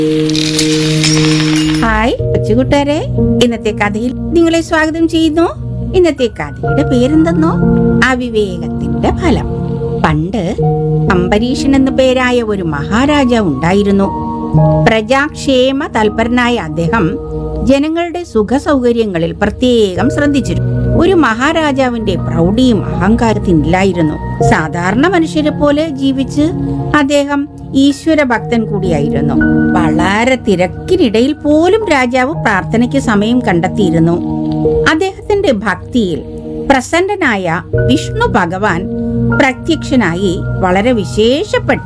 hi കൊച്ചുകൂട്ടുകാരെ ഇന്നത്തെ കഥയിൽ നിങ്ങളെ സ്വാഗതം ചെയ്യുന്നു ഇന്നത്തെ കഥയുടെ പേരെന്തെന്നോ അവിവേകത്തിന്റെ ഫലം പണ്ട് അംബരീഷൻ എന്നു പേരായ ഒരു മഹാരാജാവ് ഉണ്ടായിരുന്നു പ്രജാക്ഷേമ തൽപരനായ അദ്ദേഹം ജനങ്ങളുടെ സുഖ സൗകര്യങ്ങളിൽ പ്രത്യേകം ശ്രദ്ധിച്ചിരുന്നു ഒരു മഹാരാജാവിന്റെ പ്രൗഢിയും അഹങ്കാരത്തിനില്ലായിരുന്നു സാധാരണ മനുഷ്യരെ പോലെ ജീവിച്ച് അദ്ദേഹം ഈശ്വര ഭക്തൻ കൂടിയായിരുന്നു വളരെ തിരക്കിനിടയിൽ പോലും രാജാവ് പ്രാർത്ഥനയ്ക്ക് സമയം കണ്ടെത്തിയിരുന്നു അദ്ദേഹത്തിന്റെ ഭക്തിയിൽ പ്രസന്നനായ വിഷ്ണു ഭഗവാൻ പ്രത്യക്ഷനായി വളരെ വിശേഷപ്പെട്ട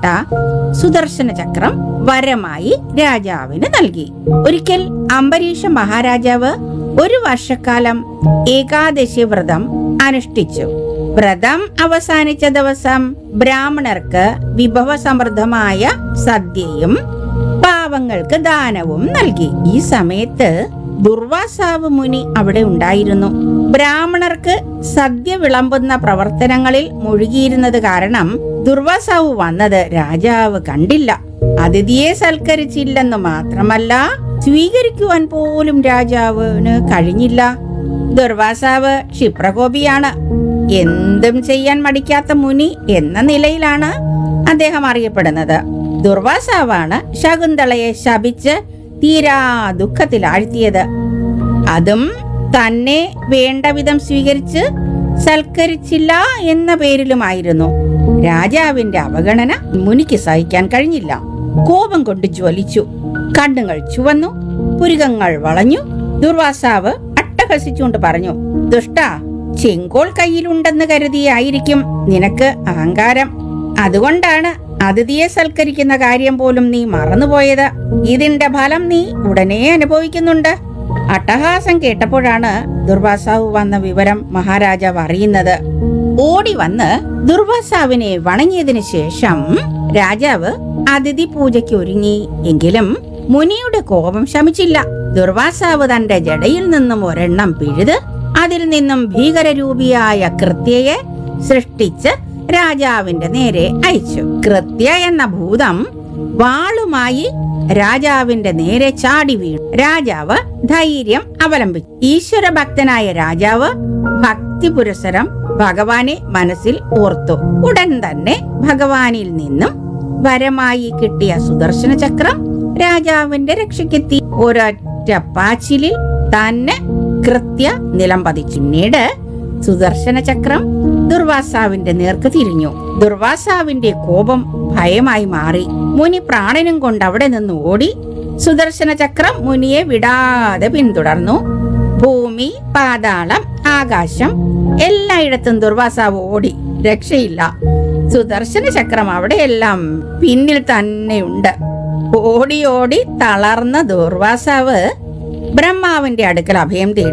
സുദർശന ചക്രം വരമായി രാജാവിന് നൽകി ഒരിക്കൽ അംബരീഷ മഹാരാജാവ് ഒരു വർഷക്കാലം ഏകാദശി വ്രതം അനുഷ്ഠിച്ചു വ്രതം അവസാനിച്ച ദിവസം ബ്രാഹ്മണർക്ക് വിഭവസമൃദ്ധമായ സദ്യയും പാവങ്ങൾക്ക് ദാനവും നൽകി ഈ സമയത്ത് ദുർവാസാവ് മുനി അവിടെ ഉണ്ടായിരുന്നു ബ്രാഹ്മണർക്ക് സദ്യ വിളമ്പുന്ന പ്രവർത്തനങ്ങളിൽ മുഴുകിയിരുന്നത് കാരണം ദുർവാസാവ് വന്നത് രാജാവ് കണ്ടില്ല അതിഥിയെ സൽക്കരിച്ചില്ലെന്ന് മാത്രമല്ല സ്വീകരിക്കുവാൻ പോലും രാജാവിന് കഴിഞ്ഞില്ല ദുർവാസാവ് ക്ഷിപ്രകോപിയാണ് എന്തും ചെയ്യാൻ മടിക്കാത്ത മുനി എന്ന നിലയിലാണ് അദ്ദേഹം അറിയപ്പെടുന്നത് ദുർവാസാവാണ് ശകുന്തളയെ ശപിച്ച് തീരാ ദുഃഖത്തിലാഴ്ത്തിയത് അതും തന്നെ വേണ്ട വിധം സ്വീകരിച്ച് സൽക്കരിച്ചില്ല എന്ന പേരിലുമായിരുന്നു രാജാവിന്റെ അവഗണന മുനിക്ക് സഹിക്കാൻ കഴിഞ്ഞില്ല കോപം കൊണ്ട് ജ്വലിച്ചു കണ്ണുകൾ ചുവന്നു പുരുകങ്ങൾ വളഞ്ഞു ദുർവാസാവ് അട്ടഹസിച്ചുകൊണ്ട് പറഞ്ഞു ദുഷ്ട ചെങ്കോൾ കയ്യിലുണ്ടെന്ന് കരുതിയായിരിക്കും നിനക്ക് അഹങ്കാരം അതുകൊണ്ടാണ് അതിഥിയെ സൽക്കരിക്കുന്ന കാര്യം പോലും നീ മറന്നുപോയത് ഇതിന്റെ ഫലം നീ ഉടനെ അനുഭവിക്കുന്നുണ്ട് അട്ടഹാസം കേട്ടപ്പോഴാണ് ദുർവാസാവ് വന്ന വിവരം മഹാരാജാവ് അറിയുന്നത് ഓടി വന്ന് ദുർവാസാവിനെ വണങ്ങിയതിനു ശേഷം രാജാവ് അതിഥി പൂജയ്ക്ക് ഒരുങ്ങി എങ്കിലും മുനിയുടെ കോപം ശമിച്ചില്ല ദുർവാസാവ് തന്റെ ജടയിൽ നിന്നും ഒരെണ്ണം പിഴുത് അതിൽ നിന്നും ഭീകരരൂപിയായ കൃത്യയെ സൃഷ്ടിച്ച് രാജാവിന്റെ നേരെ അയച്ചു കൃത്യ എന്ന ഭൂതം വാളുമായി രാജാവിന്റെ നേരെ ചാടി വീണു രാജാവ് ധൈര്യം അവലംബിച്ചു ഈശ്വര ഭക്തനായ രാജാവ് ഭക്തി പുരസരം ഭഗവാനെ മനസ്സിൽ ഓർത്തു ഉടൻ തന്നെ ഭഗവാനിൽ നിന്നും വരമായി കിട്ടിയ സുദർശന ചക്രം രാജാവിന്റെ രക്ഷയ്ക്കെത്തി ഒരൊറ്റ പാച്ചിലിൽ തന്നെ കൃത്യ നിലം പതിച്ചു പിന്നീട് സുദർശന ചക്രം ദുർവാസാവിന്റെ നേർക്ക് തിരിഞ്ഞു ദുർവാസാവിന്റെ കോപം ഭയമായി മാറി മുനി പ്രാണനും കൊണ്ട് അവിടെ നിന്ന് ഓടി സുദർശന ചക്രം മുനിയെ വിടാതെ പിന്തുടർന്നു ഭൂമി പാതാളം ആകാശം എല്ലായിടത്തും ദുർവാസാവ് ഓടി രക്ഷയില്ല സുദർശന ചക്രം അവിടെയെല്ലാം പിന്നിൽ തന്നെയുണ്ട് ഓടി ഓടി തളർന്ന ദുർവാസാവ് ബ്രഹ്മാവിന്റെ അടുക്കൽ അഭയം തേടി